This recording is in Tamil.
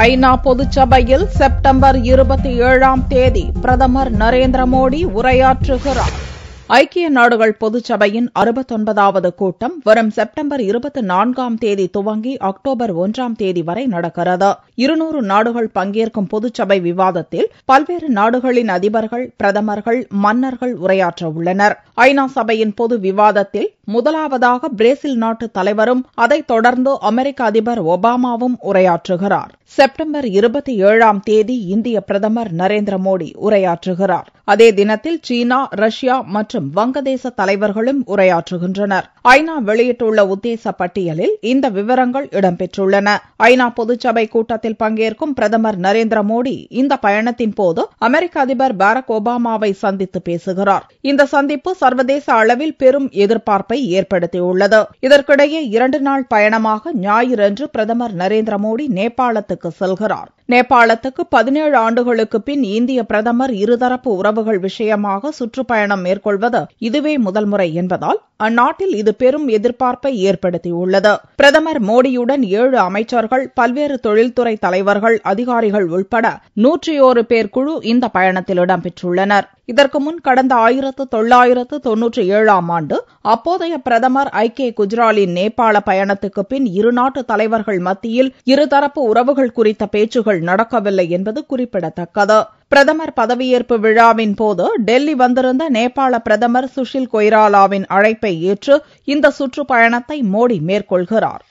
ஐநா பொதுச்சபையில் செப்டம்பர் இருபத்தி ஏழாம் தேதி பிரதமர் நரேந்திர மோடி உரையாற்றுகிறார் ஐக்கிய நாடுகள் பொதுச்சபையின் அறுபத்தொன்பதாவது கூட்டம் வரும் செப்டம்பர் இருபத்தி நான்காம் தேதி துவங்கி அக்டோபர் ஒன்றாம் தேதி வரை நடக்கிறது இருநூறு நாடுகள் பங்கேற்கும் பொதுச்சபை விவாதத்தில் பல்வேறு நாடுகளின் அதிபர்கள் பிரதமர்கள் மன்னர்கள் உரையாற்ற உள்ளனர் ஐநா சபையின் பொது விவாதத்தில் முதலாவதாக பிரேசில் நாட்டு தலைவரும் அதைத் தொடர்ந்து அமெரிக்க அதிபர் ஒபாமாவும் உரையாற்றுகிறார் செப்டம்பர் இருபத்தி ஏழாம் தேதி இந்திய பிரதமர் நரேந்திர மோடி உரையாற்றுகிறார் அதே தினத்தில் சீனா ரஷ்யா மற்றும் வங்கதேச தலைவர்களும் உரையாற்றுகின்றனர் ஐநா வெளியிட்டுள்ள உத்தேச பட்டியலில் இந்த விவரங்கள் இடம்பெற்றுள்ளன ஐநா பொதுச்சபை கூட்டத்தில் பங்கேற்கும் பிரதமர் நரேந்திர மோடி இந்த பயணத்தின் போது அமெரிக்க அதிபர் பாரக் ஒபாமாவை சந்தித்து பேசுகிறார் இந்த சந்திப்பு சர்வதேச அளவில் பெரும் எதிர்பார்ப்பை ஏற்படுத்தியுள்ளது இதற்கிடையே இரண்டு நாள் பயணமாக ஞாயிறன்று பிரதமர் நரேந்திர மோடி நேபாளத்துக்கு செல்கிறார் நேபாளத்துக்கு பதினேழு ஆண்டுகளுக்கு பின் இந்திய பிரதமர் இருதரப்பு உறவுகள் விஷயமாக சுற்றுப்பயணம் மேற்கொள்வது இதுவே முதல் முறை என்பதால் அந்நாட்டில் இது பெரும் எதிர்பார்ப்பை ஏற்படுத்தியுள்ளது பிரதமர் மோடியுடன் ஏழு அமைச்சர்கள் பல்வேறு தொழில்துறை தலைவர்கள் அதிகாரிகள் உள்பட நூற்றி ஓரு பேர் குழு இந்த பயணத்தில் இடம்பெற்றுள்ளனர் இதற்கு முன் கடந்த ஆயிரத்து தொள்ளாயிரத்து தொன்னூற்றி ஏழாம் ஆண்டு அப்போதைய பிரதமர் ஐ கே குஜ்ராலின் நேபாள பயணத்துக்கு பின் இருநாட்டு தலைவர்கள் மத்தியில் இருதரப்பு உறவுகள் குறித்த பேச்சுகள் நடக்கவில்லை என்பது குறிப்பிடத்தக்கது பிரதமர் பதவியேற்பு விழாவின் போது டெல்லி வந்திருந்த நேபாள பிரதமர் சுஷில் கொய்ராலாவின் அழைப்பை ஏற்று இந்த சுற்றுப்பயணத்தை மோடி மேற்கொள்கிறார்